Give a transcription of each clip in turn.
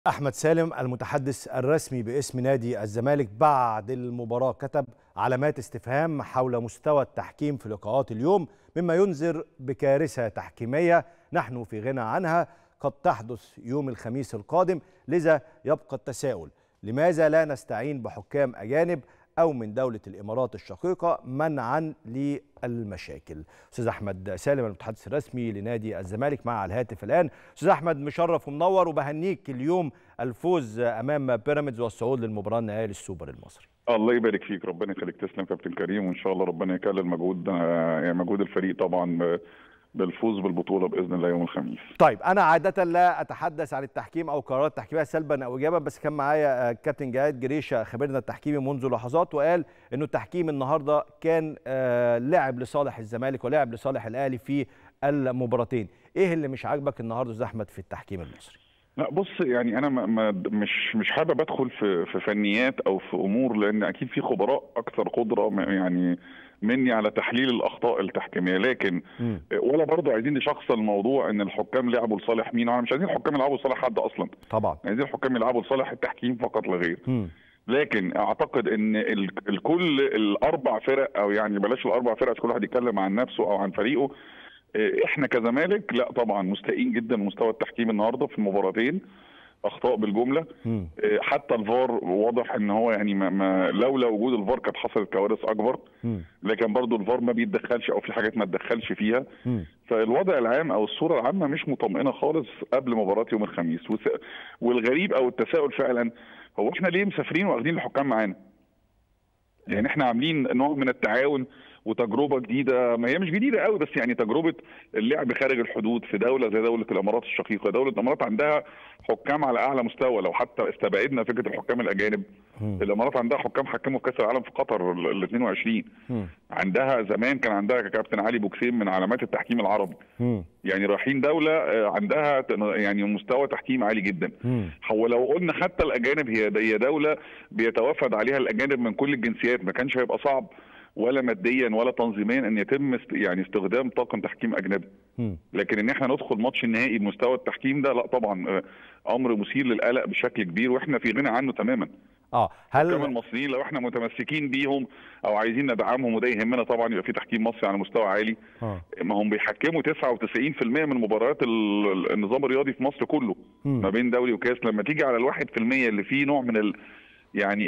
أحمد سالم المتحدث الرسمي باسم نادي الزمالك بعد المباراة كتب علامات استفهام حول مستوى التحكيم في لقاءات اليوم مما ينذر بكارثة تحكيمية نحن في غنى عنها قد تحدث يوم الخميس القادم لذا يبقى التساؤل لماذا لا نستعين بحكام أجانب أو من دولة الإمارات الشقيقة منعا للمشاكل أستاذ أحمد سالم المتحدث الرسمي لنادي الزمالك مع الهاتف الآن أستاذ أحمد مشرف ومنور وبهنيك اليوم الفوز أمام بيراميدز والصعود للمباراة النهائية للسوبر المصري الله يبارك فيك ربنا يخليك تسلم كابتن كريم وان شاء الله ربنا يكلل مجهود يعني مجهود الفريق طبعا بالفوز بالبطوله باذن الله يوم الخميس. طيب انا عاده لا اتحدث عن التحكيم او قرارات تحكيميه سلبا او ايجابا بس كان معايا كابتن جهاد جريشه خبيرنا التحكيمي منذ لحظات وقال انه التحكيم النهارده كان لعب لصالح الزمالك ولعب لصالح الاهلي في المباراتين. ايه اللي مش عاجبك النهارده استاذ احمد في التحكيم المصري؟ لا بص يعني انا ما مش مش حابب ادخل في في فنيات او في امور لان اكيد في خبراء اكثر قدره يعني مني على تحليل الاخطاء التحكيميه لكن م. ولا برضه عايزين نشخص الموضوع ان الحكام لعبوا لصالح مين واحنا مش عايزين الحكام يلعبوا لصالح حد اصلا طبعا عايزين الحكام يلعبوا لصالح التحكيم فقط لا غير م. لكن اعتقد ان الكل الاربع فرق او يعني بلاش الاربع فرق كل واحد يتكلم عن نفسه او عن فريقه احنا كزمالك لا طبعا مستائين جدا من مستوى التحكيم النهارده في المباراتين اخطاء بالجمله م. حتى الفار واضح ان هو يعني ما, ما لولا وجود الفار كانت حصلت كوارث اكبر م. لكن برضو الفار ما بيتدخلش او في حاجات ما تدخلش فيها م. فالوضع العام او الصوره العامه مش مطمئنه خالص قبل مباراه يوم الخميس والغريب او التساؤل فعلا هو احنا ليه مسافرين واخدين الحكام معانا؟ يعني احنا عاملين نوع من التعاون وتجربه جديده ما هي مش جديده قوي بس يعني تجربه اللعب خارج الحدود في دوله زي دوله الامارات الشقيقه، دوله الامارات عندها حكام على اعلى مستوى لو حتى استبعدنا فكره الحكام الاجانب م. الامارات عندها حكام حكموا في كاس العالم في قطر ال 22 م. عندها زمان كان عندها كابتن علي بوكسيم من علامات التحكيم العربي م. يعني رايحين دوله عندها يعني مستوى تحكيم عالي جدا هو لو قلنا حتى الاجانب هي هي دوله بيتوافد عليها الاجانب من كل الجنسيات ما كانش هيبقى صعب ولا ماديا ولا تنظيميا ان يتم است يعني استخدام طاقم تحكيم اجنبي لكن ان احنا ندخل ماتش النهائي بمستوى التحكيم ده لا طبعا امر مثير للقلق بشكل كبير واحنا في غنى عنه تماما اه هل كمان المصريين لو احنا متمسكين بيهم او عايزين ندعمهم وده يهمنا طبعا يبقى في تحكيم مصري على مستوى عالي آه. ما هم بيحكموا 99% من مباريات النظام الرياضي في مصر كله م. ما بين دولي وكاس لما تيجي على الواحد في المية اللي فيه نوع من ال يعني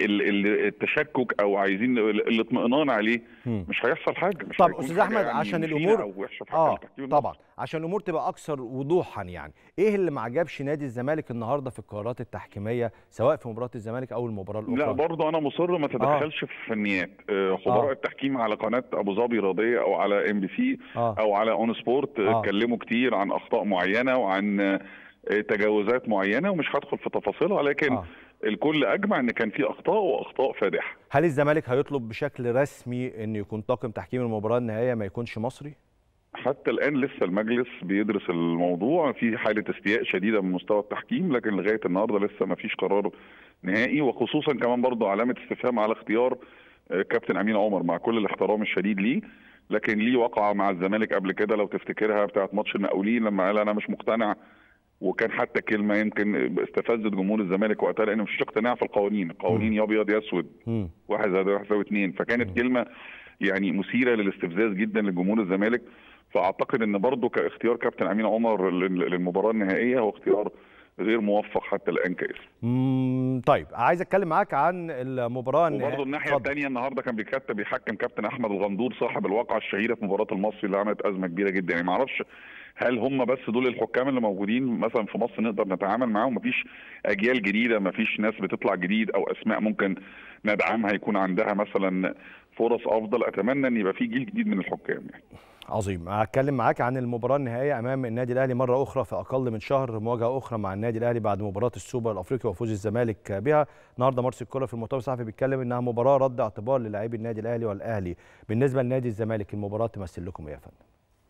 التشكك او عايزين الاطمئنان عليه م. مش هيحصل حاجه مش طب استاذ احمد يعني عشان الامور اه طبعا عشان الامور تبقى اكثر وضوحا يعني ايه اللي ما عجبش نادي الزمالك النهارده في القرارات التحكيميه سواء في مباراه الزمالك او المباراه الاخرى لا برضه انا مصر ما تدخلش آه. في فنيات خبراء آه. التحكيم على قناه ابو ظبي رياضيه او على ام بي سي او على اون سبورت اتكلموا آه. كتير عن اخطاء معينه وعن تجاوزات معينه ومش هدخل في تفاصيلها لكن آه. الكل اجمع ان كان في اخطاء واخطاء فادحه. هل الزمالك هيطلب بشكل رسمي ان يكون طاقم تحكيم المباراه النهائيه ما يكونش مصري؟ حتى الان لسه المجلس بيدرس الموضوع في حاله استياء شديده من مستوى التحكيم لكن لغايه النهارده لسه ما فيش قرار نهائي وخصوصا كمان برضه علامه استفهام على اختيار كابتن امين عمر مع كل الاحترام الشديد ليه لكن ليه وقعه مع الزمالك قبل كده لو تفتكرها بتاعت ماتش المقاولين لما قال انا مش مقتنع وكان حتى كلمه يمكن استفزت جمهور الزمالك وقتها لان مفيش اقتناع في القوانين، القوانين يا ابيض يا اسود واحد زائد واحد يساوي اثنين فكانت م. كلمه يعني مثيره للاستفزاز جدا لجمهور الزمالك فاعتقد ان برضه كاختيار كابتن امين عمر للمباراه النهائيه هو اختيار غير موفق حتى الان كاسم. طيب عايز اتكلم معاك عن المباراه وبرضه الناحيه الثانيه النهارده كان بيكتب بيحكم كابتن احمد الغندور صاحب الواقعه الشهيره في مباراه المصري اللي عملت ازمه كبيره جدا يعني ما اعرفش هل هم بس دول الحكام اللي موجودين مثلا في مصر نقدر نتعامل معاهم مفيش اجيال جديده مفيش ناس بتطلع جديد او اسماء ممكن ندعمها يكون عندها مثلا فرص افضل اتمنى ان يبقى في جيل جديد من الحكام يعني. عظيم هتكلم معاك عن المباراه النهائيه امام النادي الاهلي مره اخرى في اقل من شهر مواجهه اخرى مع النادي الاهلي بعد مباراه السوبر الافريقي وفوز الزمالك بها النهارده مارسيل كولر في المؤتمر الصحفي بيتكلم انها مباراه رد اعتبار للاعبي النادي الاهلي والاهلي بالنسبه لنادي الزمالك المباراه تمثل لكم ايه يا فندم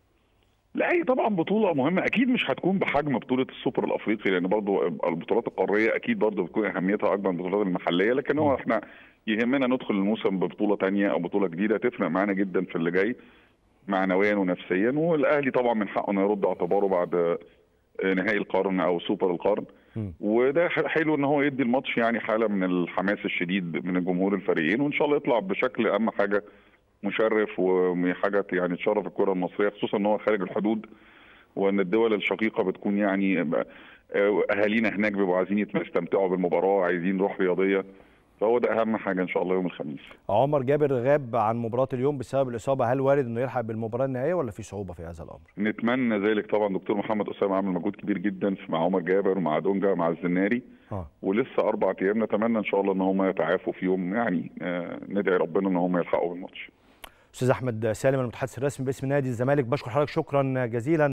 لا هي طبعا بطوله مهمه اكيد مش هتكون بحجم بطوله السوبر الافريقي لان برضو البطولات القاريه اكيد برضو بتكون اهميتها اكبر من البطولات المحليه لكن هو احنا يهمنا ندخل الموسم ببطوله ثانيه او بطوله جديده تفرق معانا جدا في اللي جاي معنويا ونفسيا والاهلي طبعا من حقه انه يرد اعتباره بعد نهائي القرن او سوبر القرن وده حلو ان هو يدي الماتش يعني حاله من الحماس الشديد من الجمهور الفريقين وان شاء الله يطلع بشكل اهم حاجه مشرف وحاجه يعني تشرف الكره المصريه خصوصا ان هو خارج الحدود وان الدول الشقيقه بتكون يعني اهالينا هناك بيبقوا عايزين يستمتعوا بالمباراه عايزين روح رياضيه فهو ده اهم حاجه ان شاء الله يوم الخميس عمر جابر غاب عن مباراه اليوم بسبب الاصابه هل وارد انه يلحق بالمباراه النهائيه ولا في صعوبه في هذا الامر نتمنى ذلك طبعا دكتور محمد اسامه عمل مجهود كبير جدا مع عمر جابر ومع دونجا مع الزناري آه. ولسه اربع ايام نتمنى ان شاء الله ان هم يتعافوا في يوم يعني آه ندعي ربنا ان هم يلحقوا بالماتش استاذ احمد سالم المتحدث الرسمي باسم نادي الزمالك بشكر حضرتك شكرا جزيلا